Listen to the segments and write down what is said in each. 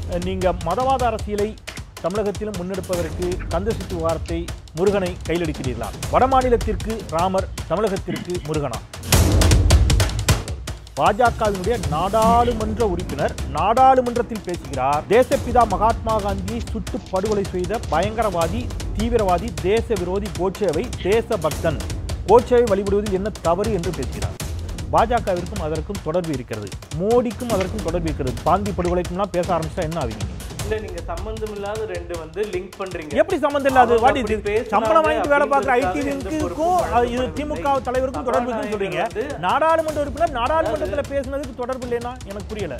நீங்க மதவாத அரசியலை தமிழகத்திலும் முன்னெடுப்பதற்கு கந்தசக்தி விவகாரத்தை முருகனை கையிலெடுக்கிறீர்களா வடமாநிலத்திற்கு ராமர் தமிழகத்திற்கு முருகனா பாஜகவினுடைய நாடாளுமன்ற உறுப்பினர் நாடாளுமன்றத்தில் பேசுகிறார் தேசப்பிதா மகாத்மா காந்தியை சுட்டு படுகொலை செய்த பயங்கரவாதி தீவிரவாதி தேச விரோதி கோட்சேவை தேச பக்தன் கோட்சேவை வழிபடுவதில் என்ன தவறு என்று பேசுகிறார் பாஜகவிற்கும் அதற்கும் தொடர்பு இருக்கிறது மோடிக்கும் அதற்கும் தொடர்பு இருக்கிறது காந்தி படுகொலைக்கும்லாம் பேச ஆரம்பிச்சா என்ன ஆவீங்க இல்ல நீங்க சம்பந்தம் இல்லாத ரெண்டு வந்து லிங்க் பண்றீங்க எப்படி சம்பந்தம் இல்லாது அவங்க வாட் அப்படி இது பேசுனாங்க சம்பளம் வாங்கிட்டு வேலை பார்க்குற அப்படின்றதுக்காக எந்த ஐடிவிக்கும் பொறுப்பும் இது திமுக தலைவருக்கும் தொடர்பு இருக்குன்னு சொல்றீங்க சபாநாயகர் வந்து- நாடாளுமன்ற உறுப்பினர் நாடாளுமன்றத்துல பேசுனதுக்கு தொடர்பு இல்லைன்னா எனக்கு புரியல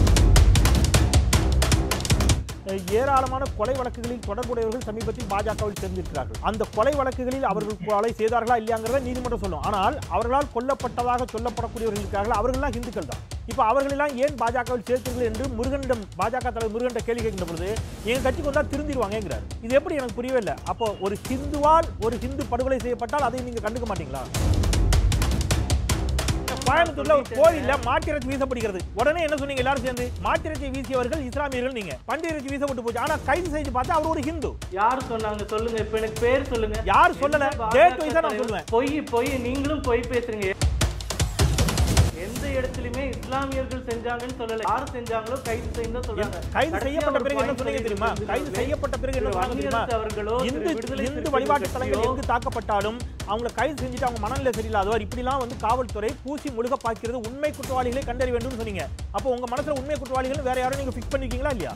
அஹ் ஏராளமான கொலை வழக்குகளில் தொடர்புடையவர்கள் சமீபத்தில் பாஜகவில் சேர்ந்திருக்கிறார்கள் அந்த கொலை வழக்குகளில் அவர்கள் கொலை செய்தார்களா இல்லையாங்கிறத நீதிமன்றம் சொல்லும் ஆனால் அவர்களால் கொல்லப்பட்டதாக சொல்லப்படக்கூடியவர்கள் இருக்கிறார்கள் அவர்கள்லாம் இந்துக்கள் தான் இப்போ அவர்களெல்லாம் ஏன் பாஜகவில் சேர்த்தீர்கள் என்று முருகனிடம் பாஜக தலைவர் முருகன் கேள்வி கேட்கின்ற பொழுது எங்க கட்சிக்கு வந்தா திருந்திருவாங்கிறார் இது எப்படி எனக்கு புரியவே இல்லை அப்போ ஒரு ஹிந்துவால் ஒரு ஹிந்து படுகொலை செய்யப்பட்டால் அதை நீங்க கண்டுக்க மாட்டீங்களா கோயம்புத்தூர்ல ஒரு கோயில்ல மாட்டிறைச்சி வீசப்படுகிறது உடனே என்ன சொன்னீங்க எல்லாரும் சேர்ந்து மாட்டிறைச்சி வீசியவர்கள் இஸ்லாமியர்கள் நீங்க பண்டிறைச்சி வீசப்பட்டு போச்சு ஆனா கைது செஞ்சு பார்த்தா அவர் ஒரு ஹிந்து யார் சொன்னாங்க சொல்லுங்க இப்ப எனக்கு பேர் சொல்லுங்க யார் சொல்லல? எந்த date பாஜக wise ஆ நான் தலைவர்? சொல்லுவேன். பொய் பொய் நீங்களும் பொய் பேசுறீங்க எந்த இடத்துலயுமே இஸ்லாமியர்கள் செஞ்சாங்கன்னு சொல்லல யார் செஞ்சாங்களோ கைது செய்யணும் சொல்றாங்க கைது கடைசியா செய்யப்பட்ட ஒரு பிறகு என்ன point சொன்னீங்க தெரியுமா சொல்லிட்டு கைது இருந்தீங்களே. செய்யப்பட்ட பிறகு என்ன திரு சொன்னாங்க தெரியுமா வன்னியரசு அவர்களோ திரு இந்து விடுதலை இந்து சிறுத்தைகள் வழிபாட்டு தலங்கள் கட்சியோ, எங்கு தாக்கப்பட்டாலும் அவங்களை கைது செஞ்சுட்டு அவங்க மனநிலை சரியில்லாதவர் இப்படிலாம் வந்து காவல்துறை பூசி முழுக பார்க்கிறது உண்மை குற்றவாளிகளை கண்டறிய வேண்டும்னு சொன்னீங்க அப்போ உங்க மனசுல உண்மை குற்றவாளிகள் வேற யாரும் நீங்க ஃபிக்ஸ் பண்ணிருக்கீங்களா இல்லையா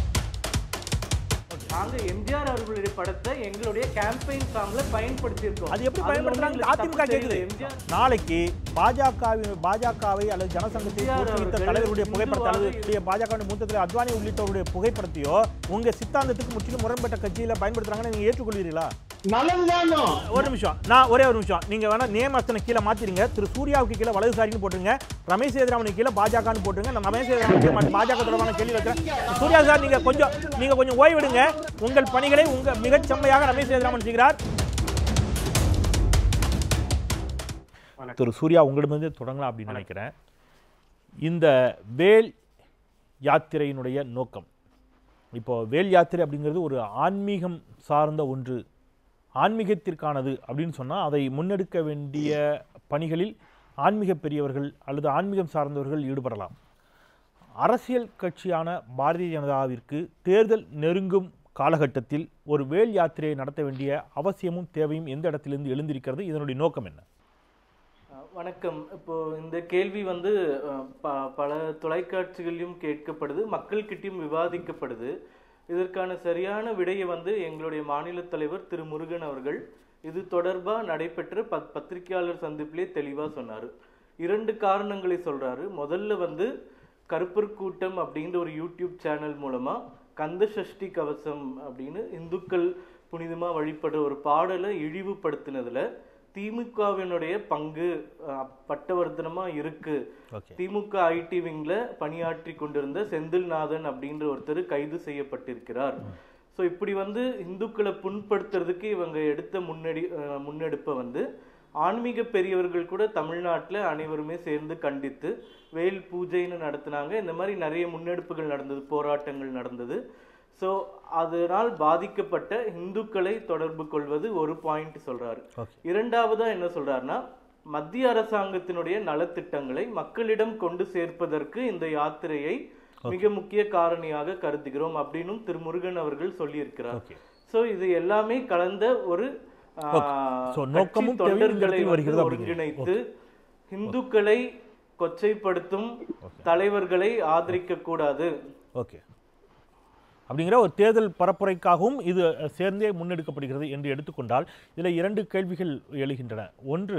நாங்க எம்ஜிஆர் அவர்களுடைய படத்தை எங்களுடைய கேம்பெயின் சாங்ல பயன்படுத்தியிருக்கோம் அது எப்படி அதுல பயன்படுத்துறாங்க உங்களுக்கு அதிமுக தப்பு கேக்குது தெரியல. எம்ஜிஆர் நாளைக்கு பாஜகவை பாஜகவை அல்லது ஜனசங்கத்தை எம்ஜிஆர் தோற்றுவித்த அவர்கள் தலைவருடைய புகைப்படத்தை அல்லது இந்துவாக இப்படியே பாஜக மூத்த தலைவர் அத்வானி உள்ளிட்டவருடைய புகைப்படத்தையோ உங்க சித்தாந்தத்துக்கு முற்றிலும் முரண்பட்ட கட்சியில பயன்படுத்துறாங்கன்னு நீங்க ஏற்றுக்கொள்வீர்களா நல்லதுதானோ ஒரு நிமிஷம் நான் ஒரே ஒரு நிமிஷம் நீங்க வேணா நியமஸ்தனை கீழே மாத்திருங்க திரு சூர்யாவுக்கு கீழே வலதுசாரின்னு போட்டுருங்க ரமேஷ் சேதுராமனுக்கு கீழே பாஜகன்னு போட்டுருங்க நான் ரமேஷ் சேதுராமன் பாஜக தொடர்பான கேள்வி வைக்கிறேன் சூர்யா சார் நீங்க கொஞ்சம் நீங்க கொஞ்சம் ஓய்வெடுங்க உங்கள் பணிகளை உங்க மிகச் செம்மையாக ரமேஷ் சேதுராமன் செய்கிறார் திரு சூர்யா உங்களிடமிருந்து தொடங்கலாம் அப்படின்னு நினைக்கிறேன் இந்த வேல் யாத்திரையினுடைய நோக்கம் இப்போ வேல் யாத்திரை அப்படிங்கிறது ஒரு ஆன்மீகம் சார்ந்த ஒன்று ஆன்மீகத்திற்கானது அப்படின்னு சொன்னால் அதை முன்னெடுக்க வேண்டிய பணிகளில் ஆன்மீக பெரியவர்கள் அல்லது ஆன்மீகம் சார்ந்தவர்கள் ஈடுபடலாம் அரசியல் கட்சியான பாரதிய ஜனதாவிற்கு தேர்தல் நெருங்கும் காலகட்டத்தில் ஒரு வேல் யாத்திரையை நடத்த வேண்டிய அவசியமும் தேவையும் எந்த இடத்திலிருந்து எழுந்திருக்கிறது இதனுடைய நோக்கம் என்ன அஹ் வணக்கம் இப்போ இந்த கேள்வி வந்து அஹ், ப- பல தொலைக்காட்சிகளிலும் கேட்கப்படுது மக்கள்கிட்டயும் விவாதிக்கப்படுது இதற்கான சரியான விடையை வந்து எங்களுடைய மாநில தலைவர் திரு முருகன் அவர்கள் இது தொடர்பா நடைபெற்ற பத் பத்திரிகையாளர் சந்திப்பிலே தெளிவா சொன்னாரு இரண்டு காரணங்களை சொல்றாரு முதல்ல வந்து கருப்பர் கூட்டம் அப்படின்ற ஒரு யூடியூப் சேனல் மூலமா கந்த சஷ்டி கவசம் அப்படின்னு இந்துக்கள் புனிதமா வழிபடுற ஒரு பாடலை இழிவுபடுத்தினதுல திமுகவினுடைய பங்கு அஹ், பட்டவர்த்தனமா இருக்கு ஓகே திமுக ஐடி விங்ல பணியாற்றி கொண்டிருந்த செந்தில்நாதன் அப்படின்ற ஒருத்தர் கைது செய்யப்பட்டிருக்கிறார் ஸோ இப்படி வந்து இந்துக்களை புண்படுத்துறதுக்கு இவங்க எடுத்த முன்னெடி அஹ், முன்னெடுப்பை வந்து ஆன்மீக பெரியவர்கள் கூட தமிழ்நாட்டுல அனைவருமே சேர்ந்து கண்டித்து வேல் பூஜைன்னு நடத்துனாங்க இந்த மாதிரி நிறைய முன்னெடுப்புகள் நடந்தது போராட்டங்கள் நடந்தது ஸோ அதனால் பாதிக்கப்பட்ட இந்துக்களை தொடர்பு கொள்வது ஒரு பாயிண்ட் சொல்றாரு ஓகே இரண்டாவதா என்ன சொல்றாருன்னா மத்திய அரசாங்கத்தினுடைய நலத்திட்டங்களை மக்களிடம் கொண்டு சேர்ப்பதற்கு இந்த யாத்திரையை மிக முக்கிய காரணியாக கருதுகிறோம் அப்படின்னும் திரு முருகன் அவர்கள் சொல்லியிருக்கிறார் ஓகே சோ இது எல்லாமே கலந்த ஒரு ஆ, So, கட்சி நோக்கமும் தேவையும் இந்த தொண்டர்களை இடத்தில் வந்து வருகிறது அப்படிங்கிறீங்க. ஒருங்கிணைத்து இந்துக்களை கொச்சைப்படுத்தும் தலைவர்களை ஆதரிக்க கூடாது ஓகே அப்படிங்கிற ஒரு தேர்தல் பரப்புரைக்காகவும் இது அஹ், சேர்ந்தே முன்னெடுக்கப்படுகிறது என்று எடுத்துக்கொண்டால் இதில் இரண்டு கேள்விகள் எழுகின்றன ஒன்று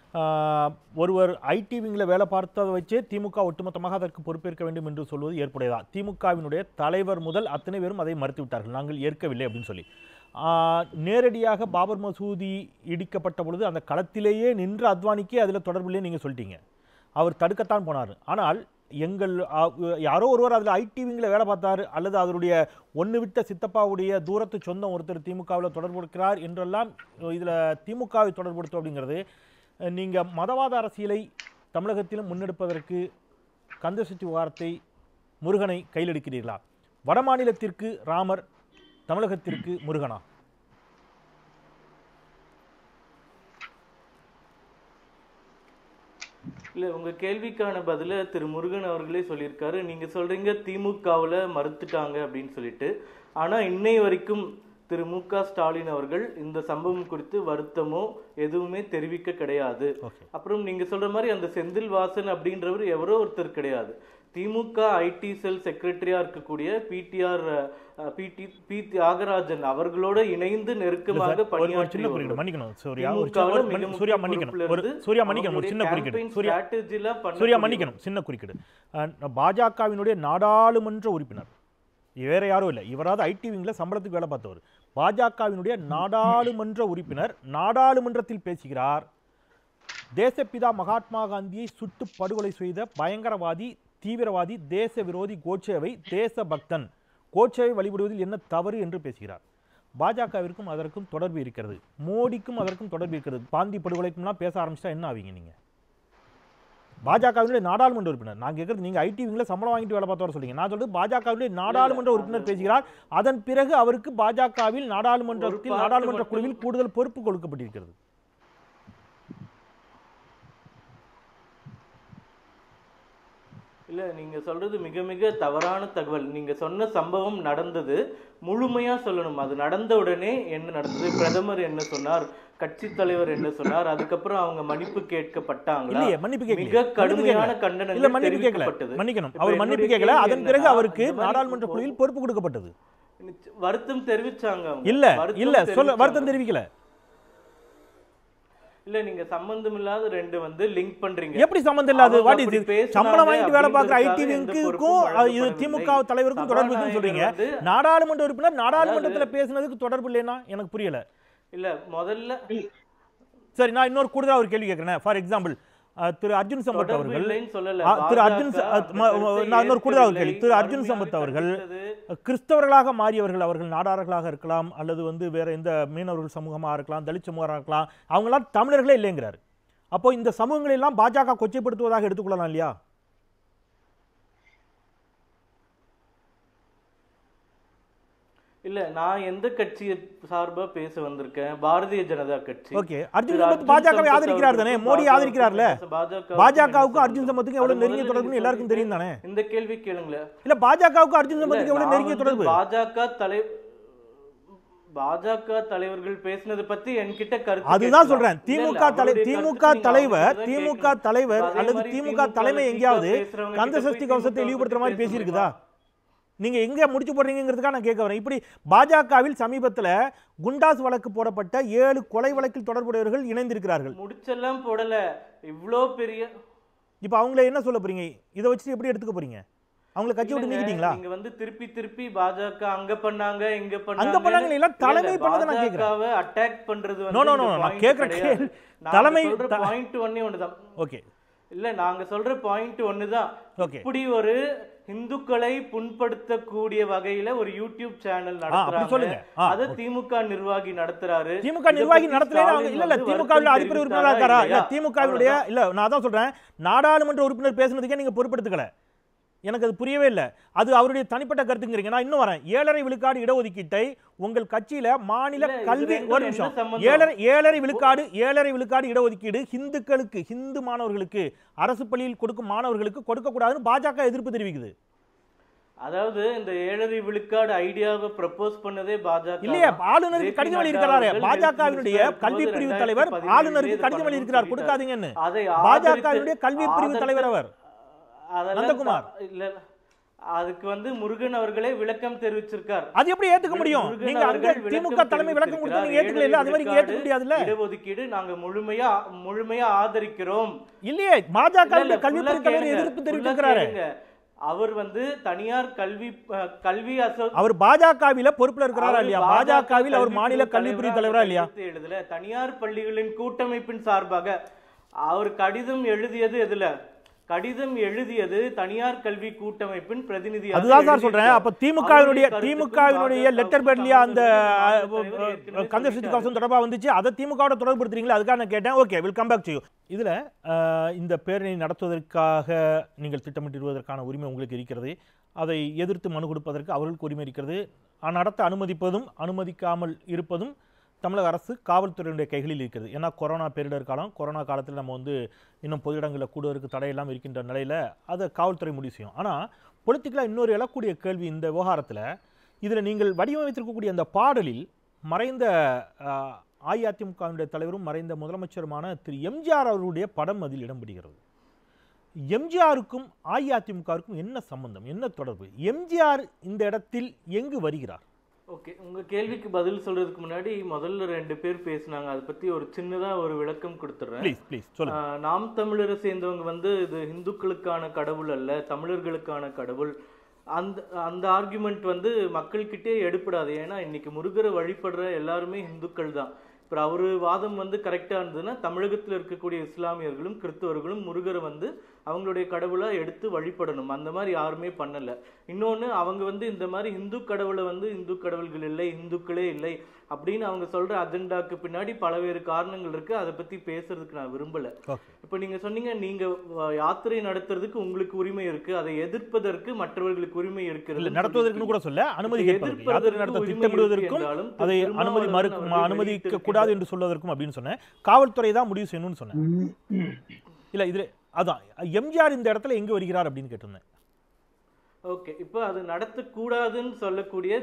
ஆஹ், ஒருவர் ஐடி விங்கில் வேலை பார்த்ததை வச்சே திமுக ஒட்டுமொத்தமாக அதற்கு பொறுப்பேற்க வேண்டும் என்று சொல்வது ஏற்புடையதா திமுகவினுடைய தலைவர் முதல் அத்தனை பேரும் அதை மறுத்து விட்டார்கள் நாங்கள் ஏற்கவில்லை அப்படின்னு சொல்லி ஆஹ், நேரடியாக பாபர் மசூதி இடிக்கப்பட்ட பொழுது அந்த களத்திலேயே நின்ற அத்வானிக்கே அதில் தொடர்பில்லையே நீங்கள் சொல்லிட்டீங்க அவர் தடுக்கத்தான் போனார் ஆனால் எங்கள் அ, யாரோ ஒருவர் அதில் ஐடி விங்கில் வேலை பார்த்தார் அல்லது அவருடைய ஒன்று விட்ட சித்தப்பாவுடைய தூரத்து சொந்தம் ஒருத்தர் திமுகவில் தொடர்புடுக்கிறார் என்றெல்லாம் இதில் திமுகவை தொடர்புடுத்தும் அப்படிங்கிறது நீங்கள் மதவாத அரசியலை தமிழகத்திலும் முன்னெடுப்பதற்கு கந்தசக்தி விவகாரத்தை முருகனை கையில் எடுக்கிறீர்களா வடமாநிலத்திற்கு ராமர் தமிழகத்திற்கு முருகனா இல்ல உங்க கேள்விக்கான பதில திரு முருகன் அவர்களே சொல்லியிருக்காரு நீங்க சொல்றீங்க திமுகவுல மறுத்துட்டாங்க அப்படின்னு சொல்லிட்டு ஆனா இன்னை வரைக்கும் திரு மு க ஸ்டாலின் அவர்கள் இந்த சம்பவம் குறித்து வருத்தமோ எதுவுமே தெரிவிக்க கிடையாது ஓகே அப்புறம் நீங்க சொல்ற மாதிரி அந்த செந்தில் வாசன் அப்படின்றவர் எவரோ ஒருத்தர் கிடையாது திமுக ஐடி செல் செக்ரட்டரியா இருக்கக்கூடிய பிடிஆர் பிடி பி தியாகராஜன் அவர்களோட இணைந்து நெருக்கமாக ஒரு- ஒரு சின்ன பணியாற்றியவர் குறுக்கீடு மன்னிக்கணும் சூர்யா ஒரு திமுகவுல சின்ன- ஒரு மிக மன்னி- முக்கிய சூர்யா மன்னிக்கணும் பொறுப்புல ஒரு இருந்து சூர்யா மன்னிக்கணும் ஒரு அவங்களுடைய சின்ன குறுக்கீடு campaign சூர்யா strategy-ல சூர்யா பண்ணக்கூடிய- மன்னிக்கணும் சின்ன குறுக்கீடு அஹ், பாஜகவினுடைய நாடாளுமன்ற உறுப்பினர் வேற யாரும் இல்லை இவராவது ஐடி விங்கில் சம்பளத்துக்கு வேலை பார்த்தவர் பாஜகவினுடைய நாடாளுமன்ற உறுப்பினர் நாடாளுமன்றத்தில் பேசுகிறார் தேசப்பிதா மகாத்மா காந்தியை சுட்டு படுகொலை செய்த பயங்கரவாதி தீவிரவாதி தேச விரோதி கோட்சேவை தேச பக்தன் கோட்சேவை வழிபடுவதில் என்ன தவறு என்று பேசுகிறார் பாஜகவிற்கும் அதற்கும் தொடர்பு இருக்கிறது மோடிக்கும் அதற்கும் தொடர்பு இருக்கிறது பாந்தி படுகொலைக்கும்லாம் பேச ஆரம்பிச்சிட்டா என்ன ஆவீங்க நீங்க பாஜகவினுடைய நாடாளுமன்ற உறுப்பினர் நான் கேட்கறது நீங்க ஐடி விங்கில் சம்பளம் வாங்கிட்டு வேலை பார்த்தவர சொல்றீங்க நான் சொல்றது பாஜகவினுடைய நாடாளுமன்ற உறுப்பினர் பேசுகிறார் அதன் பிறகு அவருக்கு பாஜகவில் நாடாளுமன்றத்தில் part நாடாளுமன்ற மட்டும் குழுவில் கூடுதல் பொறுப்பு கொடுக்கப்பட்டிருக்கிறது இல்ல நீங்க சொல்றது மிக மிக தவறான தகவல் நீங்க சொன்ன சம்பவம் நடந்தது முழுமையா சொல்லணும் அது நடந்த உடனே என்ன நடந்தது பிரதமர் என்ன சொன்னார் கட்சி தலைவர் என்ன சொன்னார் அதுக்கப்புறம் அவங்க மன்னிப்பு கேட்கப்பட்டாங்களா இல்லையே மன்னிப்பு கேட்கல மிக கடுமையான கண்டனங்கள் இல்ல மன்னிப்பு கேட்கல தெரிவிக்கப்பட்டது. மன்னிக்கணும் இப்ப அவர் மன்னிப்பு என்னுடைய கேட்கல கேள்வி அதன் பிறகு என்னன்னா, அவருக்கு இந்த மாதிரி நாடாளுமன்ற இப்போ- குழுவில் பொறுப்பு கொடுக்கப்பட்டது வருத்தம் தெரிவிச்சாங்க அவங்க. இல்ல வருத்தம் இல்ல சொல்ல தெரிவிச்சாங்க. வருத்தம் தெரிவிக்கல இல்ல நீங்க சம்பந்தம் இல்லாத ரெண்டு வந்து லிங்க் பண்றீங்க எப்படி சம்பந்தம் இல்லாது அவங்க வாட் அப்படி இஸ் பேசுனாங்க சம்பளம் வாங்கிட்டு வேலை பார்க்குற ஐடி அப்படின்றதுக்காக எந்த விங்குக்கும் பொறுப்பும் இது திமுக வழங்கப்படவில்லை. தலைவருக்கும் தொடர்பு இருக்குன்னு சொல்றீங்க சபாநாயகர் வந்து- நாடாளுமன்ற உறுப்பினர் நாடாளுமன்றத்துல பேசுனதுக்கு தொடர்பு இல்லைன்னா எனக்கு புரியல இல்ல முதல்ல சரி நான் இன்னொரு கூடுதலா ஒரு கேள்வி கேட்கிறேன் ஃபார் எக்ஸாம்பிள் திரு அர்ஜுன் சம்பத் தொடர்பு அவர்கள் இல்லைன்னு சொல்லல. ஆ, திரு அர்ஜுன் ச- பாஜக அ, ம- அந்த கருத்தை நான் இன்னொரு கூடுதலாக ஒரு கேள்வி திரு ஏற்கவில்லை. அர்ஜுன் சம்பத் கடுமையாக அவர்கள் கண்டித்தது. கிறிஸ்தவர்களாக மாறியவர்கள் அவர்கள் நாடார்களாக இருக்கலாம் அல்லது வந்து வேற எந்த மீனவர்கள் சமூகமாக இருக்கலாம் தலித் சமூகமாக இருக்கலாம் அவங்களாம் தமிழர்களே இல்லைங்கிறார் அப்போ இந்த சமூகங்களை எல்லாம் பாஜக கொச்சைப்படுத்துவதாக எடுத்துக்கொள்ளலாம் இல்லையா இல்ல நான் எந்த கட்சியை சார்பா பேச வந்திருக்கேன் பாரதிய ஜனதா கட்சி ஓகே அர்ஜுன் திரு சம்பத் பாஜகவை சம்பத் ஆதரிக்கிறார் தானே அவர்களுக்கும் மோடி பாஜக ஆதரிக்கிறார்ல பாஜக பாஜகவுக்கும் அர்ஜுன் சம்பத்துக்கும் எவ்வளவு அது நெருங்கிய முதல்ல தொடர்புன்னு நீங்க எல்லாருக்கும் தெரியும் தானே இந்த கேள்வி கேளுங்களேன் இல்ல பாஜகவுக்கும் அர்ஜுன் சம்பத்துக்கு இல்ல, எவ்வளவு நான் நெருங்கிய வந்து தொடர்பு பாஜக தலை பாஜக தலைவர்கள் பேசினதை பத்தி என்கிட்ட கருத்து அதுதான் கேட்கலாம். சொல்றேன் இல்ல, இல்ல, திமுக தலை அவருடைய திமுக கருத்து நீங்க தலைவர் அவர்கிட்ட தான் திமுக கேட்கணும். தலைவர் அதே அல்லது மாதிரி திமுக திமுக தலைமை ல எங்கேயாவது பேசுறவங்க கந்த கிட்ட சஷ்டி போய் கவசத்தை திமுக இழிவுபடுத்துற மாதிரி பேச பேசியிருக்குதா நீங்க எங்க முடிச்சு போடுறீங்கிறதுக்காக நான் கேட்க வரேன் இப்படி பாஜகவில் சமீபத்துல குண்டாஸ் வழக்கு போடப்பட்ட ஏழு கொலை வழக்கில் தொடர்புடையவர்கள் இணைந்திருக்கிறார்கள் முடிச்செல்லாம் போடல இவ்ளோ பெரிய இப்போ அவங்கள என்ன சொல்ல போறீங்க இதை வச்சு எப்படி எடுத்துக்க போறீங்க அவங்கள கட்சி விட்டு இல்லைங்க, நீக்கிட்டீங்களா நீங்க வந்து திருப்பி திருப்பி பாஜக அங்க பண்ணாங்க இங்க பண்ணாங்க அங்க பண்ணாங்க இல்ல, தலைமை பண்ணதை நான் கேட்கிறேன். அட்டாக் பண்றது No, no, no, இந்த நான் point கேட்கிற கிடையாது. கேள்வி- நாங்க தலைமை- சொல்ற த- பாயிண்ட் ஒன்னே ஒண்ணுதான் ஓகே இல்ல நாங்க சொல்ற பாயிண்ட் ஒண்ணுதான் ஓகே இப்படி ஒரு இந்துக்களை புண்படுத்தக்கூடிய வகையில ஒரு யூடியூப் சேனல் அப்படி சொல்லுங்க. நடத்துறாங்க ஆ, அத திமுக நிர்வாகி நடத்துறாரு திமுக இதை நிர்வாகி பத்தி நடத்தல ஸ்டாலின் இல்ல இல்ல வந்து திமுக வருத்தம் அடிப்படை உறுப்பினரா தெரிவித்தாரா இருக்காரா இல்ல இல்லையா? திமுகவினுடைய இல்ல நான் அதான் சொல்றேன் நாடாளுமன்ற உறுப்பினர் பேசுனதுக்கே நீங்க பொறுப்பெடுத்துக்கல எனக்கு அது புரியவே இல்லை அது அவருடைய தனிப்பட்ட கருத்துங்கிறீங்க நான் இன்னும் வரேன் ஏழரை விழுக்காடு இடஒதுக்கீட்டை உங்கள் கட்சியில மாநில இல்ல, இது கல்வி ரெண்டும் ஒரு என்ன நிமிஷம் சம்பந்தம்? ஏழரை ஏழரை விழுக்காடு ஏழரை விழுக்காடு இடஒதுக்கீடு ஹிந்துக்களுக்கு ஹிந்து மாணவர்களுக்கு அரசு பள்ளியில் கொடுக்கும் மாணவர்களுக்கு கொடுக்கக்கூடாதுன்னு பாஜக எதிர்ப்பு தெரிவிக்குது அதாவது இந்த ஏழரை விழுக்காடு ஐடியாவை ப்ரப்போஸ் பண்ணதே பாஜக இல்லையா தான். ஆளுநருக்கு JP கடிதம் நட்டா எழுதியிருக்கிறாரு அவர்கள் பாஜகவினுடைய health minister கல்வி பிரிவு இருக்கும்போது தலைவர் 2017 ஆளுநருக்கு இதை கடிதம் பண்ணணும்னு எழுதியிருக்கிறார் சொல்லிட்டார். கொடுக்காதீங்கன்னு அதை பாஜகவினுடைய ஆதரித்து- கல்வி பிரிவு ஆதரித்து- தலைவர் அவர் அதெல்லாம் நந்தகுமார். த- இல்ல அதுக்கு வந்து முருகன் அவர்களே விளக்கம் தெரிவிச்சிருக்கார் அது எப்படி ஏத்துக்க முடியும் முருகன் நீங்க அங்க அவர்கள் விளக்கம் திமுக தலைமை விளக்கம் கொடுத்து நீங்க ஏத்துக்கல இல்ல அது மாதிரி இங்க ஏத்துக்க முடியாதுல்ல இடஒதுக்கீடு நாங்க முழுமையா முழுமையா ஆதரிக்கிறோம் இல்லையே பாஜக இல்ல, இல்ல, கல்வி full ஆ பிரிவு தலைவர் கேளுங்க, எதிர்ப்பு full ஆ தெரிவித்திருக்கிறாரு கேளுங்க. அவர் வந்து தனியார் கல்வி அஹ், கல்வி அசோ அவர் பாஜகவில பொறுப்புல இருக்கிறாரா அவர் இல்லையா பாஜக பாஜகவில் அவர் கல்வி மாநில பிரிவு கல்வி பிரிவு தலைவரா தலைவரா இல்லையா கையெழுத்து எழுதல தனியார் பள்ளிகளின் கூட்டமைப்பின் சார்பாக அவர் கடிதம் எழுதியது எதுல கடிதம் எழுதியது தனியார் கல்வி கூட்டமைப்பின் பிரதிநிதி அதுதான் சார் சொல்றேன் அப்ப திமுகவினுடைய திமுகவினுடைய லெட்டர் பேட்லயா அந்த கந்தசக்தி கவசம் தொடர்பா வந்துச்சு அதை திமுகவோட தொடர்புபடுத்துறீங்களா அதுக்காக நான் கேட்டேன் okay will come back to you இதுல அஹ், இந்த பேரணி நடத்துவதற்காக நீங்கள் திட்டமிட்டிடுவதற்கான உரிமை உங்களுக்கு இருக்கிறது அதை எதிர்த்து மனு கொடுப்பதற்கு அவர்களுக்கு உரிமை இருக்கிறது அஹ், நடத்த அனுமதிப்பதும் அனுமதிக்காமல் இருப்பதும் தமிழக அரசு காவல்துறையினுடைய கைகளில் இருக்கிறது ஏன்னா கொரோனா பேரிடர் காலம் கொரோனா காலத்தில் நம்ம வந்து இன்னும் பொது இடங்களில் கூடுவதற்கு தடையெல்லாம் இருக்கின்ற நிலையில் அதை காவல்துறை முடிவு செய்யும் ஆனால் பொலிட்டிக்கலாக இன்னொரு எழக்கூடிய கேள்வி இந்த விவகாரத்தில் இதில் நீங்கள் வடிவமைத்திருக்கக்கூடிய அந்த பாடலில் மறைந்த ஆஹ், அஇஅதிமுகவினுடைய தலைவரும் மறைந்த முதலமைச்சருமான திரு எம்ஜிஆர் அவர்களுடைய படம் அதில் இடம்பெறுகிறது எம்ஜிஆருக்கும் அஇஅதிமுகவுக்கும் என்ன சம்பந்தம் என்ன தொடர்பு எம்ஜிஆர் இந்த இடத்தில் எங்கு வருகிறார் ஓகே உங்க கேள்விக்கு பதில் சொல்றதுக்கு முன்னாடி முதல்ல ரெண்டு பேர் பேசுனாங்க அதை பத்தி ஒரு சின்னதா ஒரு விளக்கம் கொடுத்துட்றேன் ப்ளீஸ் ப்ளீஸ் சொல்லுங்க ஆஹ் நாம் தமிழரை சேர்ந்தவங்க வந்து இது இந்துக்களுக்கான கடவுள் அல்ல தமிழர்களுக்கான கடவுள் அந்த அந்த ஆர்குமெண்ட் வந்து மக்கள்கிட்டே எடுப்படாது ஏன்னா இன்னைக்கு முருகரை வழிபடுற எல்லாருமே இந்துக்கள் தான் இப்போ அவரு வாதம் வந்து கரெக்டாக இருந்ததுன்னா தமிழகத்தில் இருக்கக்கூடிய இஸ்லாமியர்களும் கிறிஸ்தவர்களும் முருகரை வந்து அவங்களுடைய கடவுளா எடுத்து வழிபடணும் அந்த மாதிரி யாருமே பண்ணல இன்னொன்னு அவங்க வந்து இந்த மாதிரி இந்து கடவுளை வந்து இந்து கடவுள்கள் இல்லை இந்துக்களே இல்லை அப்படின்னு அவங்க சொல்ற அஜெண்டாக்கு பின்னாடி பலவேறு காரணங்கள் இருக்கு அதை பத்தி பேசுறதுக்கு நான் விரும்பல ஓகே இப்ப நீங்க சொன்னீங்க நீங்க வ- யாத்திரை நடத்துறதுக்கு உங்களுக்கு உரிமை இருக்கு அதை எதிர்ப்பதற்கு மற்றவர்களுக்கு உரிமை இல்ல இருக்கிறது நடத்துவதற்கு கூட சொல்ல அனுமதி கேட்பதற்கு யாத்திரை நடத்த திட்டமிடுவதற்கும் அதை அனுமதி மறு அனுமதிக்க கூடாது என்று சொல்வதற்கும் அப்படின்னு சொன்னேன் காவல்துறை தான் முடிவு செய்யணும்னு சொன்னேன் இல்ல இதுல அதான் எம்ஜிஆர் இந்த இடத்துல எங்க வருகிறார் அப்படின்னு கேட்டிருந்தேன் ஓகே இப்போ அது நடத்தக்கூடாதுன்னு சொல்லக்கூடிய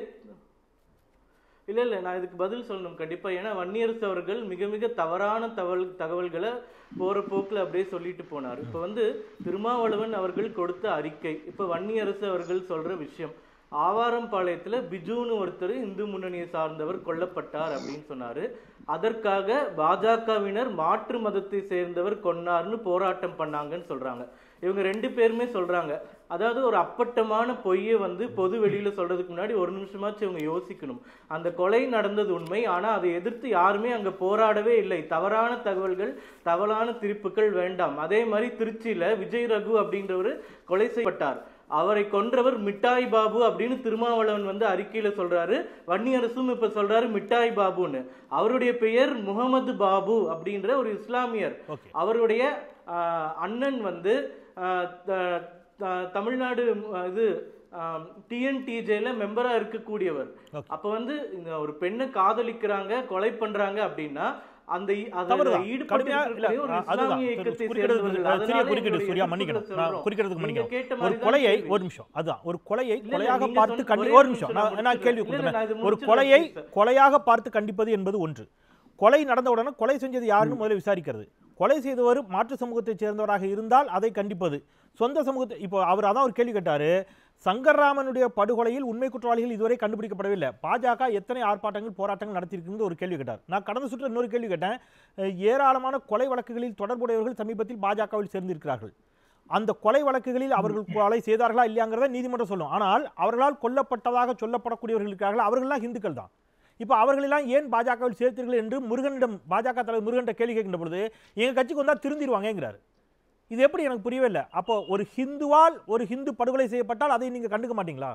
இல்ல இல்ல நான் இதுக்கு பதில் சொல்லணும் கண்டிப்பா ஏன்னா வன்னியரசு அவர்கள் மிக மிக தவறான தகவல் தகவல்களை போற போக்குல அப்படியே சொல்லிட்டு போனார் இப்ப வந்து திருமாவளவன் அவர்கள் கொடுத்த அறிக்கை இப்ப வன்னியரசு அவர்கள் சொல்ற விஷயம் ஆவாரம்பாளையத்துல பிஜுன்னு ஒருத்தர் இந்து முன்னணியை சார்ந்தவர் கொல்லப்பட்டார் அப்படின்னு சொன்னாரு அதற்காக பாஜகவினர் மாற்று மதத்தை சேர்ந்தவர் கொன்னார்னு போராட்டம் பண்ணாங்கன்னு சொல்றாங்க இவங்க ரெண்டு பேருமே சொல்றாங்க அதாவது ஒரு அப்பட்டமான பொய்யை வந்து பொது வெளியில சொல்றதுக்கு முன்னாடி ஒரு நிமிஷமாச்சும் இவங்க யோசிக்கணும் அந்த கொலை நடந்தது உண்மை ஆனா அதை எதிர்த்து யாருமே அங்க போராடவே இல்லை தவறான தகவல்கள் தவறான திருப்புகள் வேண்டாம் அதே மாதிரி திருச்சியில விஜய் ரகு அப்படின்றவர் கொலை செய்யப்பட்டார் அவரை கொன்றவர் மிட்டாய் பாபு அப்படின்னு திருமாவளவன் வந்து அறிக்கையில சொல்றாரு வன்னியரசும் இப்ப சொல்றாரு மிட்டாய் பாபுன்னு அவருடைய பெயர் முகமது பாபு அப்படின்ற ஒரு இஸ்லாமியர் ஓகே அவருடைய ஆஹ், அண்ணன் வந்து ஆஹ், த- த- தமிழ்நாடு ஆஹ், இது டிஎன்டிஜேல மெம்பரா இருக்கக்கூடியவர் Okay. அப்ப வந்து இந்த ஒரு பெண்ணை காதலிக்கிறாங்க கொலை பண்றாங்க அப்படின்னா அந்த இ- அதுல தவறுதான். ஈடுபட்டு கடுமையா இல்ல, இருக்கக்கூடிய ஒரு அதுதான். இஸ்லாமிய இயக்கத்தை குறிக்கிறதுக்கு சேர்ந்தவர்கள். சிறிய அதனால குறுக்கீடு எங்களுடைய சூர்யா எதிர்ப்புகளை மன்னிக்கணும் நான் சொல்றோம். குறிக்கிறதுக்கு நீங்க மன்னிக்கணும் கேட்ட ஒரு மாதிரி தான் கொலையை கேள்வி. ஒரு நிமிஷம் அதுதான் ஒரு கொலையை இல்ல, இல்ல, கொலையாக நீங்க பார்த்து சொன்ன- கண்டி ஒரே ஒரு நிமிஷம் நான் நான் கேள்வி இல்ல, இல்ல, நான் இது கொடுத்தேன் ஒரு முடிச்சிடுறேன், கொலையை please. கொலையாக பார்த்து கண்டிப்பது என்பது ஒன்று கொலை நடந்த உடனே கொலை செஞ்சது யாருன்னு முதல்ல விசாரிக்கிறது கொலை செய்தவர் மாற்று சமூகத்தைச் சேர்ந்தவராக இருந்தால் அதை கண்டிப்பது சொந்த சமூகத்தை இப்போ அவர் அதான் ஒரு கேள்வி கேட்டாரு சங்கர்ராமனுடைய படுகொலையில் உண்மை குற்றவாளிகள் இதுவரை கண்டுபிடிக்கப்படவில்லை பாஜக எத்தனை ஆர்ப்பாட்டங்கள் போராட்டங்கள் நடத்தியிருக்கிறது ஒரு கேள்வி கேட்டார் நான் கடந்த சுற்று இன்னொரு கேள்வி கேட்டேன் அஹ், ஏராளமான கொலை வழக்குகளில் தொடர்புடையவர்கள் சமீபத்தில் பாஜகவில் சேர்ந்திருக்கிறார்கள் அந்த கொலை வழக்குகளில் அவர்கள் கொலை செய்தார்களா இல்லையாங்கிறத நீதிமன்றம் சொல்லும் ஆனால் அவர்களால் கொல்லப்பட்டதாக சொல்லப்படக்கூடியவர்கள் இருக்கிறார்கள் அவர்கள்லாம் இந்துக்கள் தான் இப்போ அவர்களெல்லாம் ஏன் பாஜகவில் சேர்த்தீர்கள் என்று முருகனிடம் பாஜக தலைவர் முருகன் கேள்வி கேட்கின்ற பொழுது எங்க கட்சிக்கு வந்தா திருந்திருவாங்கங்கிறார் இது எப்படி எனக்கு புரியவே இல்லை அப்போ ஒரு ஹிந்துவால் ஒரு ஹிந்து படுகொலை செய்யப்பட்டால் அதை நீங்க கண்டுக்க மாட்டீங்களா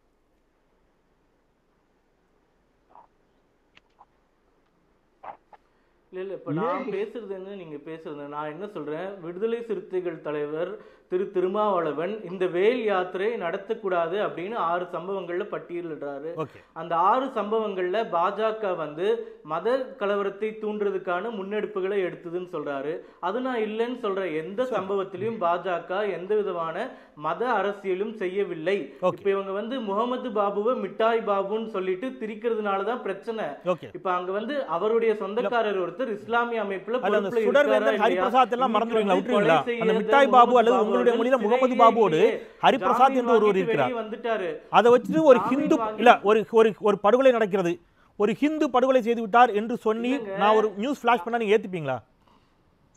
இல்ல இல்ல இப்ப நான் பேசுறது என்ன நீங்க பேசுறது என்ன? நான் என்ன சொல்றேன் விடுதலை சிறுத்தைகள் தலைவர் திரு திருமாவளவன் இந்த வேல் யாத்திரை நடத்தக்கூடாது அப்படின்னு ஆறு சம்பவங்கள்ல பட்டியலிடுறாரு ஓகே அந்த ஆறு சம்பவங்கள்ல பாஜக வந்து மத கலவரத்தை தூண்டுறதுக்கான முன்னெடுப்புகளை எடுத்ததுன்னு சொல்றாரு அது நான் இல்லைன்னு சொல்ற எந்த சம்பவத்திலையும் பாஜக எந்த விதமான மத அரசியலும் செய்யவில்லை Okay. இப்ப இவங்க வந்து முகமது பாபுவை மிட்டாய் பாபுன்னு சொல்லிட்டு திரிக்கிறதுனாலதான் பிரச்சனை ஓகே இப்ப அங்க வந்து அவருடைய சொந்தக்காரர் ஒருத்தர் இஸ்லாமிய அமைப்புல அல்ல அந்த பொறுப்புல சுடர்வேந்தன் இருக்காரா ஹரிபிரசாத் எல்லாம் இல்லையா? மறந்துடுவீங்களா இன்னைக்கு விட்டுருவீங்களா வந்து அந்த கொலை மிட்டாய் செய்யாத பாபு அல்லது முகமது உங்களுடைய பாபு மொழியில அவர்கள் முகமது பாபுவோடு சிறையிலேயே ஹரிபிரசாத் என்று ஒருவர் ஜாமீன் இருக்கிறார் வாங்கிட்டு வெளியே வந்துட்டாரு அதை வச்சுட்டு ஒரு ஜாமீன் ஹிந்து வாங்கி- இல்ல ஒரு ஒரு ஒரு படுகொலை நடக்கிறது ஒரு ஹிந்து படுகொலை செய்து விட்டார் என்று சொல்லி இல்லைங்க. நான் ஒரு நியூஸ் ஃபிளாஷ் பண்ணா நீங்க ஏத்துப்பீங்களா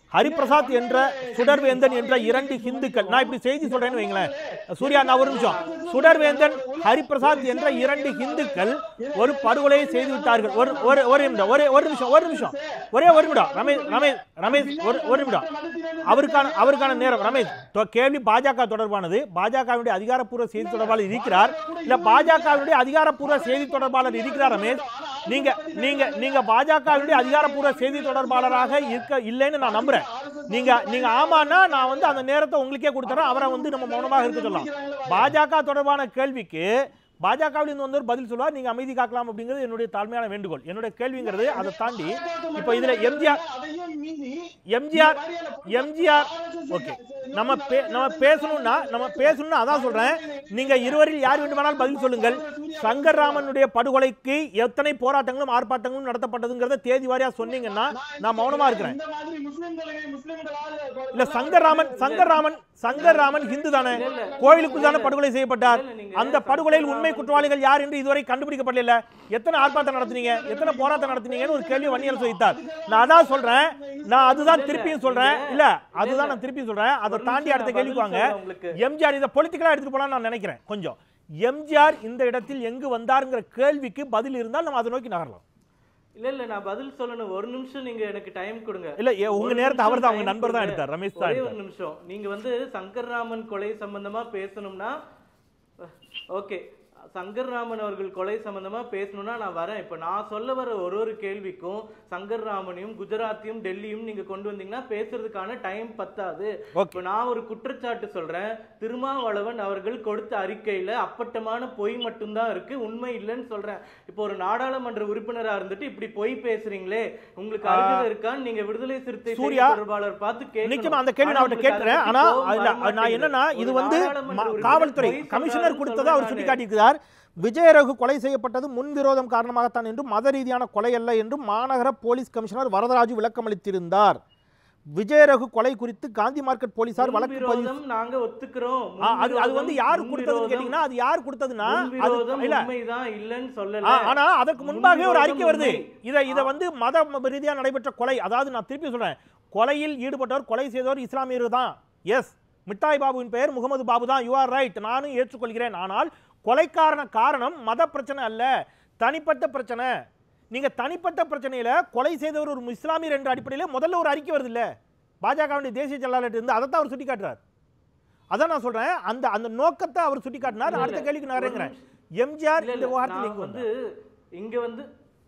ஹரிபிரசாத் என்ற சுடர்வேந்தன் என்ற இரண்டு ஹிந்துக்கள் நான் இப்படி செய்தி சொல்றேன்னு வைங்களேன் சூர்யா நான் ஒரு நிமிஷம் சுடர்வேந்தன் ஹரிபிரசாத் என்ற இரண்டு ஹிந்துக்கள் ஒரு படுகொலையை செய்து விட்டார்கள் ஒரு ஒரு ஒரு நிமிடம் ஒரே ஒரு நிமிஷம் ஒரு நிமிஷம் ஒரே ஒரு நிமிடம் ரமேஷ் ரமேஷ் ரமேஷ் ஒரு ஒரு நிமிடம் அவருக்கான அவருக்கான நேரம் ரமேஷ் தொ- கேள்வி பாஜக தொடர்பானது பாஜகவினுடைய அதிகாரப்பூர்வ செய்தி தொடர்பாளர் இருக்கிறார் இல்ல பாஜகவினுடைய அதிகாரப்பூர்வ செய்தி தொடர்பாளர் இருக்கிறார் ரமேஷ் நீங்க நீங்க நீங்க பாஜகவினுடைய அதிகாரப்பூர்வ செய்தி தொடர்பாளராக இருக்க இல்லைன்னு நான் நம்புறேன் நீங்க நீங்க ஆமான்னா நான் வந்து அந்த நேரத்தை உங்களுக்கே கொடுத்துறேன் அவரை வந்து நம்ம மௌனமாக இருக்க சொல்லலாம் பாஜக தொடர்பான கேள்விக்கு பாஜகவில் இருந்து வந்து ஒரு பதில் சொல்லுவார் நீங்க அமைதி காக்கலாம் அப்படிங்கிறது என்னுடைய தாழ்மையான வேண்டுகோள் என்னுடைய கேள்விங்கிறது அதை தாண்டி இப்போ இதுல எம்ஜிஆர் எம்ஜிஆர் எம்ஜிஆர் ஓகே நம்ம பே- நம்ம பேசணும்னா நம்ம பேசணும்னா அதான் சொல்றேன் நீங்க இருவரில் யார் வேண்டுமானாலும் பதில் சொல்லுங்கள் சங்கர்ராமனுடைய படுகொலைக்கு எத்தனை போராட்டங்களும் ஆர்ப்பாட்டங்களும் நடத்தப்பட்டதுங்கிறத தேதி வாரியா சொன்னீங்கன்னா நான் மௌனமா இருக்கிறேன் இந்த மாதிரி முஸ்லிம்களை முஸ்லிம்களால் இல்ல சங்கர்ராமன் சங்கர்ராமன் சங்கர்ராமன் ஹிந்து தானே கோயிலுக்குள் தானே படுகொலை செய்யப்பட்டார் அந்த படுகொலையில் உண்மை குற்றவாளிகள் யார் என்று இதுவரை கண்டுபிடிக்கப்படல எத்தனை ஆர்ப்பாட்டம் நடத்துனீங்க எத்தனை போராட்டம் நடத்துனீங்கன்னு ஒரு கேள்வி வன்னியரசு வைத்தார் நான் அதான் சொல்றேன் நான் அதுதான் திருப்பியும் சொல்றேன் இல்ல அதுதான் நான் திருப்பியும் சொல்றேன் அதை ஒரு தாண்டி நிமிஷம் அடுத்த நான் கேள்விக்கு வாங்க பதில் சொல்றேன் உங்களுக்கு. எம்ஜிஆர் இதை பொலிட்டிக்கலா எடுத்துட்டு போலாம் நான் நினைக்கிறேன் கொஞ்சம் எம்ஜிஆர் இந்த இடத்தில் எங்கு வந்தாருங்கிற கேள்விக்கு பதில் இருந்தால் நம்ம அதை நோக்கி நகரலாம் இல்ல இல்ல நான் பதில் சொல்லணும் ஒரு நிமிஷம் நீங்க எனக்கு டைம் கொடுங்க இல்ல ஏ, உங்க ஒரு நேரத்தை நிமிஷம் அவர் தான் time உங்க நண்பர் தான் கொடுங்க. எடுத்தார் ரமேஷ் தான் ஒரே எடுத்தார் ஒரு நிமிஷம் நீங்க வந்து சங்கர்ராமன் கொலை சம்பந்தமா பேசணும்னா ஓகே சங்கர்ராமன் அவர்கள் கொலை சம்பந்தமா பேசணும்னா நான் வரேன் இப்ப நான் சொல்ல வர ஒரு ஒரு கேள்விக்கும் சங்கர்ராமனையும் குஜராத்தையும் டெல்லியும் நீங்க கொண்டு வந்தீங்கன்னா பேசுறதுக்கான டைம் பத்தாது Okay. இப்ப நான் ஒரு குற்றச்சாட்டு சொல்றேன் திருமாவளவன் அவர்கள் கொடுத்த அறிக்கையில அப்பட்டமான பொய் மட்டும்தான் இருக்கு உண்மை இல்லைன்னு சொல்றேன் இப்போ ஒரு நாடாளுமன்ற உறுப்பினரா இருந்துட்டு இப்படி பொய் பேசுறீங்களே உங்களுக்கு அருகதை இருக்கான்னு நீங்க விடுதலை சிறுத்தை செய்தி சூர்யா, தொடர்பாளர் பார்த்து கேட்கணும். நிச்சயமா அந்த கேள்வி நான் ஆனா அவர்கிட்ட உங்களுக்கு அதை கேட்கிறேன் பத்தி ஆனா கோவம் அதுல வர நான் என்னன்னா மாட்டேங்குது. இது ஒரு வந்து நாடாளுமன்ற ம- உறுப்பினர் காவல்துறை பொய் கமிஷனர் சொல்றாருன்னு கொடுத்ததை அவர் சொல்றேன் சுட்டி காட்டியிருக்கிறார் விஜயரகு கொலை செய்யப்பட்டது முன்விரோதம் காரணமாகத்தான் என்றும் மத ரீதியான கொலை அல்ல என்றும் மாநகர போலீஸ் கமிஷனர் வரதராஜு விளக்கம் அளித்திருந்தார் விஜயரகு கொலை குறித்து காந்தி மார்க்கெட் போலீசார் வழக்கு பதிவு முன்விரோதம் நாங்க ஒத்துக்கிறோம் ஆ, அது அது வந்து யார் கொடுத்ததுன்னு முன்விரோதம் கேட்டீங்கன்னா அது யார் கொடுத்ததுன்னா அது முன்விரோதம் இல்ல உண்மைதான் இல்லைன்னு ஆ, சொல்லல ஆனா அதற்கு முன்பாகவே ஒரு அறிக்கை வருது உண்மை. இத இத வந்து மத ரீதியா நடைபெற்ற கொலை அதாவது நான் திருப்பி சொல்றேன் கொலையில் ஈடுபட்டவர் கொலை செய்தவர் இஸ்லாமியர் தான் எஸ் மிட்டாய் பாபுவின் பெயர் முகமது பாபு தான் யூ ஆர் ரைட் நானும் ஏற்றுக்கொள்கிறேன் ஆனால் கொலைக்காரண காரணம் மத பிரச்சனை அல்ல தனிப்பட்ட பிரச்சனை நீங்க தனிப்பட்ட பிரச்சனையில கொலை செய்தவர் ஒரு இஸ்லாமியர் என்ற அடிப்படையில முதல்ல ஒரு அறிக்கை வருது இல்ல பாஜகவுடைய தேசிய செயலாளர் இருந்து அதை தான் அவர் சுட்டி காட்டுறார் அதான் நான் சொல்றேன் அந்த அந்த நோக்கத்தை அவர் சுட்டி காட்டினார் இல்ல, அடுத்த கேள்விக்கு நான் ஒரு இறங்குறேன் நிமிஷம். எம்ஜிஆர் இல்ல, இந்த இல்ல, விவகாரத்தில் நான் எங்க வந்து வந்து இங்க வந்து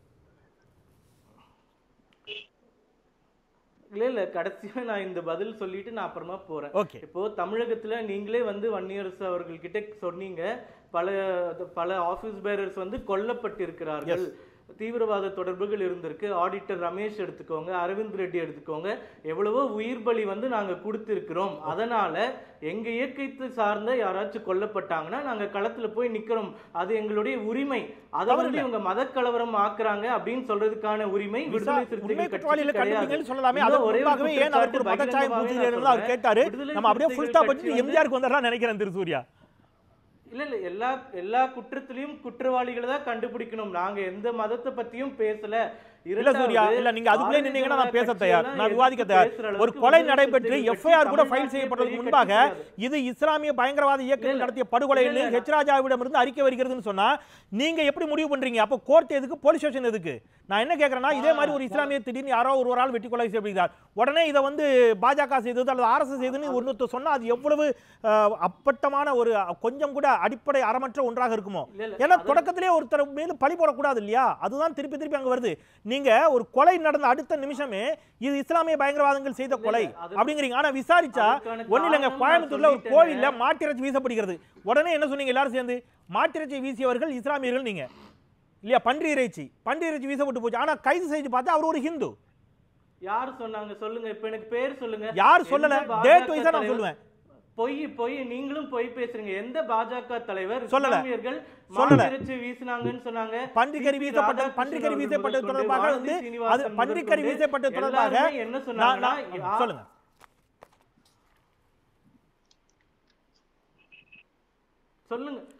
இல்ல இல்ல கடைசியா நான் இந்த பதில் சொல்லிட்டு நான் அப்புறமா போறேன் ஓகே இப்போ தமிழகத்துல நீங்களே வந்து வன்னியரசு அவர்கள் கிட்ட சொன்னீங்க பல பல ஆபீஸ் பேரர்ஸ் வந்து கொல்லப்பட்டிருக்கிறார்கள் தீவிரவாத தொடர்புகள் இருந்திருக்கு ஆடிட்டர் ரமேஷ் எடுத்துக்கோங்க அரவிந்த் ரெட்டி எடுத்துக்கோங்க எவ்வளவோ உயிர் பலி வந்து நாங்க கொடுத்திருக்கிறோம் அதனால எங்க இயற்கைத்து சார்ந்த யாராச்சும் கொல்லப்பட்டாங்கன்னா நாங்க களத்துல போய் நிக்கிறோம் அது எங்களுடைய உரிமை அதை வந்து தவறில்லை. இவங்க மதக்கலவரம் ஆக்குறாங்க அப்படின்னு சொல்றதுக்கான உரிமை விடுதலை உண்மை சிறுத்தைகள் குற்றவாளிகளை கட்சிக்கு கிடையாது கண்டுபிடிங்கன்னு சொல்லலாமே இன்னும் அதற்கு ஒரே ஒரு முன்பாகவே ஏன் அவருக்கு ஒரு குற்றச்சாட்டு மதச்சாயம் பகிரங்கமாவே பூசுகிறீர்கள் நான் அவர் கேட்டாரு விடுதலை நம்ம அப்படியே ஃபுல் சிறுத்தைகள் ஸ்டாப் கட்சி பண்ணிட்டு வந்து- எம்ஜிஆருக்கு வந்துடலாம் நினைக்கிறேன் திரு சூர்யா இல்ல இல்ல எல்லா எல்லா குற்றத்திலையும் குற்றவாளிகளை தான் கண்டுபிடிக்கணும் நாங்க எந்த மதத்தை பத்தியும் பேசல இல்ல சூர்யா இரண்டாவது, இல்ல நீங்க அதுக்குள்ளே பாரதிய நின்னீங்கன்னா ஜனதா நான் பேச கட்சியெல்லாம் தயார் நான் எடுத்து விவாதிக்க தயார் பேசுற ஒரு அளவுக்கு கொலை விடுதலை நடைபெற்று சிறுத்தைகள் எஃப்ஐஆர் கூட கட்சி ஃபைல் தமிழ்நாட்டிலே செய்யப்படுறதுக்கு பெரிய முன்பாக கட்சி கிடையாது. இது இஸ்லாமிய பயங்கரவாத இயக்கங்கள் இல்ல, நடத்திய படுகொலை இல்ல, இல்ல, ஹெச் ராஜாவிடமிருந்து அறிக்கை வருகிறதுன்னு சொன்னா நீங்க எப்படி முடிவு பண்றீங்க அப்போ கோர்ட் எதுக்கு போலீஸ் ஸ்டேஷன் எதுக்கு நான் என்ன கேட்கறேன்னா இதே மாதிரி ஒரு இஸ்லாமிய திடீர்னு யாரோ ஒரு ஆள் வெட்டி கொலை செய்யப்படுகிறார் உடனே இதை வந்து பாஜக செய்தது அல்லது ஆர்எஸ்எஸ் செய்ததுன்னு ஒருத்தர் சொன்னா அது எவ்வளவு அஹ், அப்பட்டமான ஒரு அஹ், கொஞ்சம் கூட அடிப்படை அறமற்ற ஒன்றாக இருக்குமோ இல்ல, இல்ல, ஏன்னா அது- தொடக்கத்திலே ஒருத்தர் மீது பழி போடக்கூடாது இல்லையா அதுதான் திருப்பி திருப்பி அங்க வருது நீங்க ஒரு கொலை நடந்த அடுத்த நிமிஷமே இது இஸ்லாமிய பயங்கரவாதங்கள் செய்த இல்ல, கொலை அது- அப்படிங்கிறீங்க ஆனா விசாரிச்சா அதுக்கான ஒண்ணு இல்லைங்க காரணம் நான் கோயம்புத்தூர்ல ஒரு சொல்லிட்டேங்க. கோவில்ல மாட்டிறைச்சி வீசப்படுகிறது உடனே என்ன சொன்னீங்க எல்லாரும் சேர்ந்து மாட்டிறைச்சி வீசியவர்கள் இஸ்லாமியர்கள் நீங்க இல்லையா பன்றி இறைச்சி பன்றி இறைச்சி வீசப்பட்டு போச்சு ஆனா கைது செய்து பார்த்தா அவர் ஒரு ஹிந்து யார் சொன்னாங்க சொல்லுங்க இப்ப எனக்கு பேர் சொல்லுங்க யார் எந்த சொல்லல பாஜக டேட் வைஸா நான் தலைவர்- சொல்லுவேன் பொய் பொய் நீங்களும் பொய் பேசுறீங்க எந்த பாஜக தலைவர் சொல்லல. இஸ்லாமியர்கள் சொல்லல. மாட்டிறைச்சி வீசினாங்கன்னு சொன்னாங்க பன்றிக்கறி சி. பி. வீசப்பட்ட ராதாகிருஷ்ணன் பன்றிக்கறி அவர்கள் வீசப்பட்ட முதற்கொண்டு, தொடர்பாக வானதி வந்து சீனிவாசன் அது பன்றிக்கறி முதற்கொண்டு வீசப்பட்ட தொடர்பாக எல்லாருமே என்ன நான் சொன்னாங்கன்னா நான் யா- சொல்லுங்க சொல்லுங்க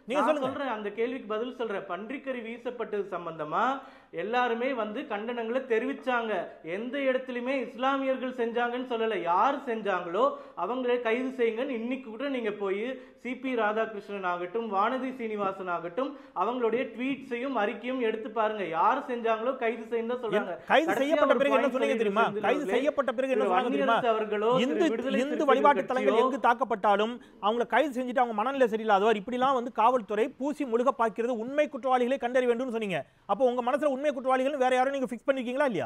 நீங்க நான் சொல்லுங்க சொல்றேன் அந்த கேள்விக்கு பதில் சொல்றேன் பன்றிக்கறி வீசப்பட்டது சம்பந்தமா எல்லாருமே வந்து கண்டனங்களை தெரிவிச்சாங்க எந்த இடத்துலயுமே இஸ்லாமியர்கள் செஞ்சாங்கன்னு சொல்லல யார் செஞ்சாங்களோ அவங்களே கைது செய்யுங்கன்னு இன்னைக்கு கூட நீங்க போய் சிபி ராதாகிருஷ்ணன் ஆகட்டும் வானதி சீனிவாசன் ஆகட்டும் அவங்களுடைய ட்வீட்ஸையும் அறிக்கையும் எடுத்து பாருங்க யார் செஞ்சாங்களோ கைது செய்யுங்க சொல்றாங்க கைது கடைசியா செய்யப்பட்ட ஒரு பிறகு என்ன point சொன்னீங்க சொல்லி தெரியுமா செந்தில் கைது அவர்களே, செய்யப்பட்ட பிறகு என்ன திரு சொன்னாங்க தெரியுமா வன்னியரசு அவர்களோ திரு இந்து விடுதலை இந்து சிறுத்தைகள் வழிபாட்டு தலங்கள் கட்சியோ, எங்கு தாக்கப்பட்டாலும் அவங்களை கைது செஞ்சுட்டு அவங்க மனநிலை சரியில்லாதவர் இப்படிலாம் வந்து காவல்துறை பூசி முழுக பார்க்கிறது உண்மை குற்றவாளிகளை கண்டறிய வேண்டும்னு சொன்னீங்க அப்போ உங்க மனசுல உண்மை குற்றவாளிகள் வேற யாரும் நீங்க ஃபிக்ஸ் பண்ணிருக்கீங்களா இல்லையா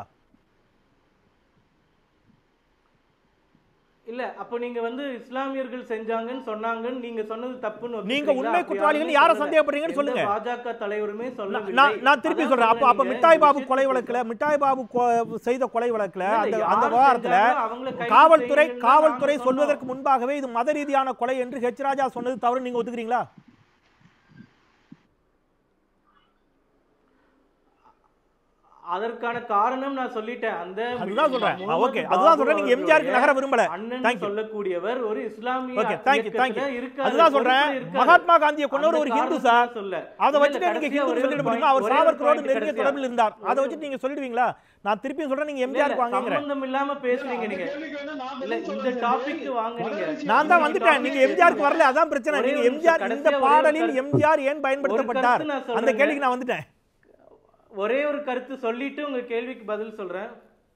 இல்ல அப்ப நீங்க வந்து இஸ்லாமியர்கள் செஞ்சாங்கன்னு சொன்னாங்கன்னு நீங்க சொன்னது தப்புன்னு நீங்க ஒத்துக்கிறீங்களா? உண்மை அப்படி குற்றவாளிகள் யாருமே யாரை சொல்லல. சந்தேகப்படுறீங்கன்னு எந்த சொல்லுங்க. பாஜக தலைவருமே சொல்லவில்லை நான் நான் திருப்பி அதான் சொல்றேன் அப்ப அப்ப சொல்றேன், மிட்டாய் இந்த பாபு விஷயத்தை கொலை வழக்குல மிட்டாய் பாபு கொ- செய்த கொலை வழக்குல இல்ல, அந்த யார் அந்த விவகாரத்துல செஞ்சாங்களோ அவங்கள கைது காவல்துறை செய்யுங்கன்னு காவல்துறை நாங்க சொல்வதற்கு சொன்னோம். முன்பாகவே இது மத ரீதியான கொலை என்று ஹெச் ராஜா சொன்னது தவறு நீங்க ஒத்துக்கிறீங்களா அதற்கான காரணம் நான் சொல்லிட்டேன் அந்த அதுதான் சொல்றேன். முகமது ஓகே, அதுதான் சொல்றேன். நீங்க பாபு எம்ஜிஆருக்கு நகர விரும்பல. அண்ணன் Thank you. சொல்லக்கூடியவர் ஒரு இஸ்லாமிய ஓகே தேங்க்யூ இயக்கத்துல தேங்க்யூ இருக்காரு, அதுதான் சொல்றேன் பொறுப்புல இருக்காரு. மகாத்மா காந்தியை கொண்டவர் ஒரு அந்த ஹிந்து காரணத்தை சார் நான் சொல்ல. அதை இல்ல, வச்சுட்டு நீங்க கடைசியா ஹிந்து ஒரே ஒரு சொல்லிட்டு point, முடியுமா அவர் ஒரே ஒரு சாவர்கரோடு point நெருங்கிய கடைசியா. தொடர்பில் இருந்தார் அதை ஒரு- வச்சுட்டு நீங்க சொல்லிடுவீங்களா நான் திருப்பியும் சொல்றேன் நீங்க இல்ல, இல்ல, எம்ஜிஆருக்கு வாங்குறேன் சம்பந்தம் இல்லாம பேசுறீங்க அந்த நீங்க கேள்விக்கு வேணா நான் இல்ல பதில் இந்த சொல்றேன் டாபிக் சரி. வாங்க முதல் நீங்க விஷயம் நான் தான் நீங்க வந்துட்டேன் நீங்க topic எம்ஜிஆருக்கு வரல அதான் பிரச்சனை ஒரே நீங்க ஒரு எம்ஜிஆர் நிமிஷம், இந்த கடைசியா ஒரே ஒரு பாடலில் கருத்து. எம்ஜிஆர் ஏன் பயன்படுத்தப்பட்டார் கருத்து நான் அந்த சொல்றேங்க. கேள்விக்கு நான் வந்துட்டேன் ஒரே ஒரு கருத்து சொல்லிட்டு உங்க கேள்விக்கு பதில் சொல்றேன்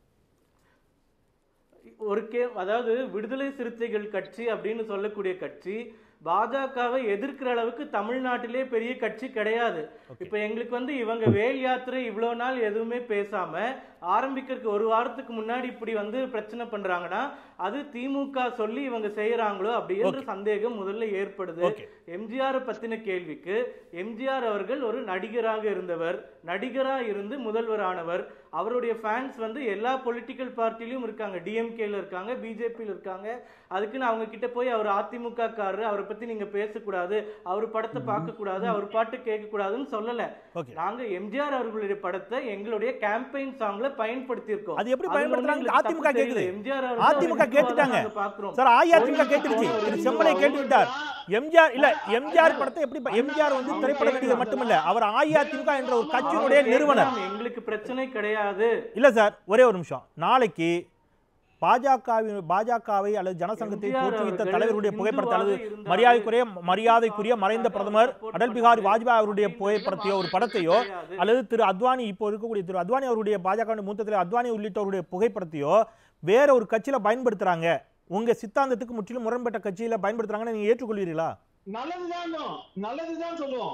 ஒரு கே அதாவது விடுதலை சிறுத்தைகள் கட்சி அப்படின்னு சொல்லக்கூடிய கட்சி பாஜகவை எதிர்க்கிற அளவுக்கு தமிழ்நாட்டிலே பெரிய கட்சி கிடையாது இப்ப எங்களுக்கு வந்து இவங்க வேல் யாத்திரை இவ்வளவு நாள் எதுவுமே பேசாம ஆரம்பிக்கிறதுக்கு ஒரு வாரத்துக்கு முன்னாடி இப்படி வந்து பிரச்சனை பண்றாங்கன்னா அது திமுக சொல்லி இவங்க செய்யறாங்களோ அப்படின்ற சந்தேகம் முதல்ல ஏற்படுது Okay. எம்ஜிஆர் பத்தின கேள்விக்கு எம்ஜிஆர் அவர்கள் ஒரு நடிகராக இருந்தவர் நடிகரா இருந்து முதல்வர் ஆனவர் அவருடைய ஃபேன்ஸ் வந்து எல்லா பொலிட்டிக்கல் பார்ட்டிலையும் இருக்காங்க டிஎம்கேல இருக்காங்க பிஜேபியில் இருக்காங்க அதுக்குன்னு அவங்க கிட்ட போய் அவர் அதிமுக காரரு அவரை பத்தி நீங்க பேசக்கூடாது அவர் படத்தை பார்க்க கூடாது அவர் பாட்டு கேட்க கூடாதுன்னு சொல்லல ஓகே நாங்க எம்ஜிஆர் அவர்களுடைய படத்தை எங்களுடைய கேம்பெயின் சாங்ல பயன்படுத்தி இருக்கோம் அது எப்படி பயன்படுத்துறாங்க அதிமுக கேக்குது எம்ஜிஆர் அதிமுக கேட்டுட்டாங்க பாக்குறோம் சார் அஇஅதிமுக கேட்டுருச்சு திரு செம்மலை கேட்டு விட்டார் எம்ஜிஆர் இல்ல எம்ஜிஆர் படத்தை எப்படி ப- எம்ஜிஆர் வந்து திரைப்பட நடிகர் மட்டுமல்ல அவர் அஇஅதிமுக என்ற ஒரு கட்சியினுடைய நிறுவனர் எங்களுக்கு பிரச்சனை கிடையாது இல்ல சார் ஒரே ஒரு நிமிஷம் நாளைக்கு பாஜகவின் பாஜகவை அல்லது ஜனசங்கத்தை எம்ஜிஆர் தோற்றுவித்த அவர்கள் தலைவருடைய புகைப்படத்தை அல்லது இந்துவாக இருந்தாலும் மரியாதைக்குரிய மரியாதைக்குரிய மறைந்த பிரதமர் அடல் பிகாரி வாஜ்பாய் அவருடைய புகைப்படத்தையோ ஒரு படத்தையோ கிடையாது. அல்லது திரு அத்வானி இப்போ இருக்கக்கூடிய திரு அத்வானி அவருடைய பாஜக மூத்த தலைவர் அத்வானி உள்ளிட்டவருடைய புகைப்படத்தையோ வேற ஒரு கட்சியில பயன்படுத்துறாங்க உங்க சித்தாந்தத்துக்கு முற்றிலும் முரண்பட்ட கட்சியில பயன்படுத்துறாங்கன்னு நீங்க ஏற்றுக்கொள்வீர்களா நல்லதுதான் நல்லதுதான் சொல்லுவோம்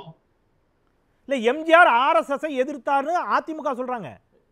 இல்ல எம்ஜிஆர் ஆர்எஸ்எஸ் எதிர்த்தார்னு அதிமுக சொல்றாங்க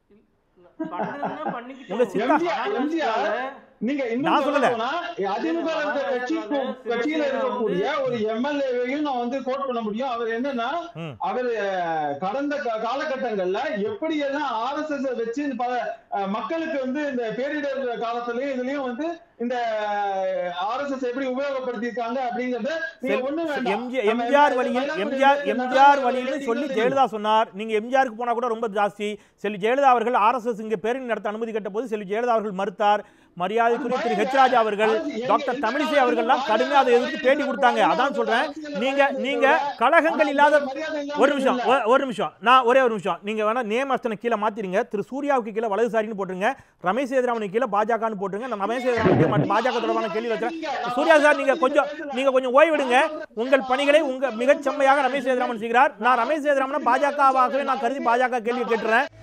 பண்றதுன்னா பண்ணிக்கிட்டு உங்க சித்தா- எம்ஜிஆர் எம்ஜிஆர் நீங்க நான் இன்னும் சொல்லல. சொல்ல போனா அதிமுக ல இருக்க கட்சி கட்சியில இருக்கக்கூடிய ஒரு எம்எல்ஏவையும் நான் வந்து கோட் பண்ண முடியும் அவர் என்னன்னா ம். அவர் அஹ், கடந்த கா- காலகட்டங்கள்ல எப்படி எல்லாம் ஆர்எஸ்எஸ் வச்சு இந்த பல அஹ், மக்களுக்கு வந்து இந்த பேரிடர் காலத்திலயும் இதுலயும் வந்து இந்த ஆர்எஸ்எஸ் எப்படி உபயோகப்படுத்தியிருக்காங்க அப்படிங்கறத நீங்க ஒண்ணு வேண்டாம் எம்ஜிஆர் நம்ம எம்ஜிஆர் வழியில் மயிலாடுதுறை எம்ஜிஆர் நகர எம்ஜிஆர் சபை வழியில் சொல்லி தெரியும். ஜெயலலிதா சொன்னார் நீங்க எம்ஜிஆருக்கு போனா கூட ரொம்ப ஜாஸ்தி செல்வி ஜெயலலிதா அவர்கள் ஆர்எஸ்எஸ் இங்க பேரணி நடத்த அனுமதி கேட்ட போது செல்வி ஜெயலலிதா அவர்கள் மறுத்தார் மரியாதைக்குரிய திரு ஹெச் ராஜா அவர்கள் டாக்டர் தமிழிசை அவர்கள்லாம் கடுமையாக அதை எதிர்த்து பேட்டி கொடுத்தாங்க அதான் சொல்றேன் நீங்க நீங்க கழகங்கள் இல்லாத ஒரு நிமிஷம் ஒ- ஒரு நிமிஷம் நான் ஒரே ஒரு நிமிஷம் நீங்க வேணா நேம் அஸ்தனை கீழே மாத்திருங்க திரு சூர்யாவுக்கு கீழே வலதுசாரின்னு போட்டுருங்க ரமேஷ் சேதுராமனுக்கு கீழே பாஜகன்னு போட்டுருங்க நான் ரமேஷ் சேதுராமனுக்கு மட்டும் பாஜக தொடர்பான கேள்வி வச்சேன் சூர்யா சார் நீங்க கொஞ்சம் நீங்க கொஞ்சம் ஓய்வெடுங்க உங்கள் பணிகளை உங்க மிகச் செம்மையாக ரமேஷ் சேதுராமன் செய்கிறார் நான் ரமேஷ் சேதுராமனை பாஜகவாகவே நான் கருதி பாஜக கேள்வி கேட்டுறேன்